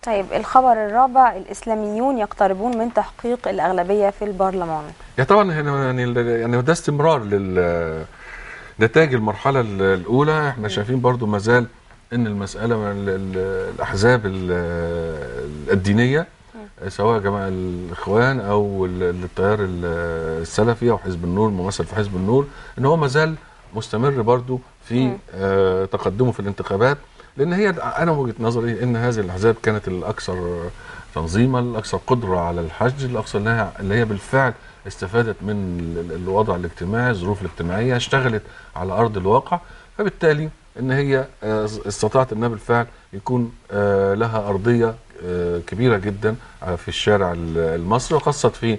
طيب الخبر الرابع الاسلاميون يقتربون من تحقيق الاغلبيه في البرلمان يعني طبعا هنا يعني يعني ده استمرار لل نتائج المرحله الاولى احنا شايفين برضو ما زال ان المساله من ال- ال- الاحزاب ال- الدينيه سواء جماعه الاخوان او ال- التيار ال- السلفي او حزب النور ممثل في حزب النور ان هو ما زال مستمر برضو في آه، تقدمه في الانتخابات لان هي انا وجهه نظري ان هذه الاحزاب كانت الاكثر تنظيما الاكثر قدره على الحشد الاكثر اللي هي اللي هي بالفعل استفادت من ال- الوضع الاجتماعي الظروف الاجتماعيه اشتغلت على ارض الواقع فبالتالي ان هي آه، استطاعت انها بالفعل يكون آه، لها ارضيه آه، كبيره جدا آه، في الشارع ال- المصري وخاصه في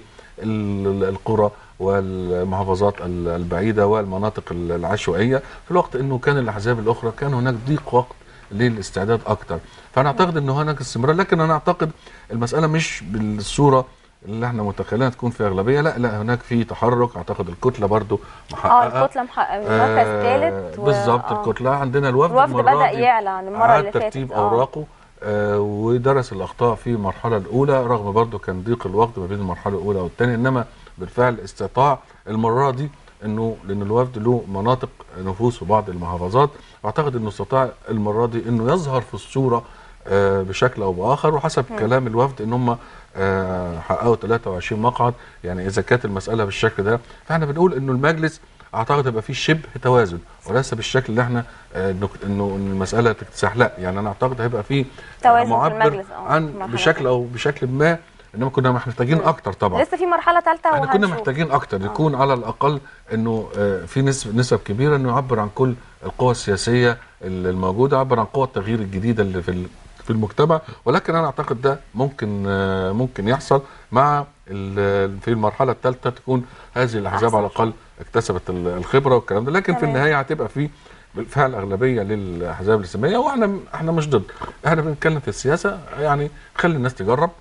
ال- القرى والمحافظات ال- البعيده والمناطق ال- العشوائيه في الوقت انه كان الاحزاب الاخرى كان هناك ضيق وقت للاستعداد اكتر فانا اعتقد انه هناك استمرار لكن انا اعتقد المساله مش بالصوره اللي احنا متخيلينها تكون في اغلبيه لا لا هناك في تحرك اعتقد الكتله برضو محققه اه الكتله محققه مركز ثالث و- بالظبط آه. الكتله عندنا الوفد الوفد المرة بدا دي يعلى عن المره عاد اللي فاتت ترتيب آه. اوراقه آه ودرس الاخطاء في المرحله الاولى رغم برضو كان ضيق الوقت ما بين المرحله الاولى والثانيه انما بالفعل استطاع المره دي انه لان الوفد له مناطق نفوذ في بعض المحافظات اعتقد انه استطاع المره دي انه يظهر في الصوره آه بشكل او باخر وحسب كلام الوفد ان هم آه حققوا 23 مقعد يعني اذا كانت المساله بالشكل ده فاحنا بنقول انه المجلس اعتقد هيبقى فيه شبه توازن وليس بالشكل اللي احنا آه، انه انه إن المساله تكتسح لا يعني انا اعتقد هيبقى فيه آه، توازن في معبر المجلس، آه، في عن المرحلة بشكل او بشكل ما انما كنا محتاجين اكتر طبعا لسه في مرحله ثالثه احنا كنا وهنشوف محتاجين اكتر يكون على الاقل انه آه، في نسب نسب كبيره انه يعبر عن كل القوى السياسيه الموجوده يعبر عن قوى التغيير الجديده اللي في ال- في المجتمع ولكن انا اعتقد ده ممكن آه، ممكن يحصل مع ال- في المرحله الثالثه تكون هذه الاحزاب أحسن. على الاقل اكتسبت ال- الخبره والكلام ده لكن في تمام. النهايه هتبقى في بالفعل اغلبيه للاحزاب الاسلاميه واحنا احنا مش ضد احنا بنتكلم في السياسه يعني خلي الناس تجرب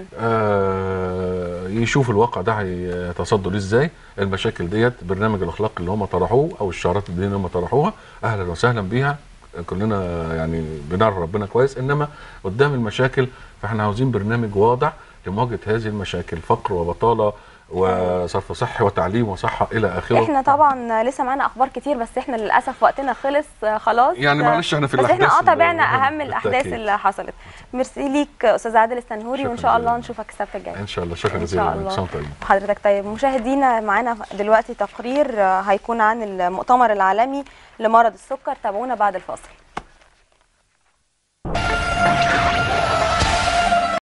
آه يشوف الواقع ده هيتصدوا ليه ازاي المشاكل ديت برنامج الاخلاق اللي هم طرحوه او الشعارات الدينيه اللي هم طرحوها اهلا وسهلا بيها كلنا يعني بنعرف ربنا كويس انما قدام المشاكل فاحنا عاوزين برنامج واضح لمواجهه هذه المشاكل فقر وبطاله وصرف صحي وتعليم وصحه الى اخره احنا طبعا لسه معانا اخبار كتير بس احنا للاسف وقتنا خلص آه، خلاص يعني آه، معلش احنا في بس احنا الأحداث اه تابعنا المهمة اهم الاحداث بالتأكيد. اللي حصلت ميرسي ليك استاذ عادل السنهوري شكراً وان شاء الله جزيلاً. نشوفك السبت الجاي ان شاء الله شكرا إن جزيلا شاء لك. الله. سلام طيب حضرتك طيب مشاهدينا معانا دلوقتي تقرير آه، هيكون عن المؤتمر العالمي لمرض السكر تابعونا بعد الفاصل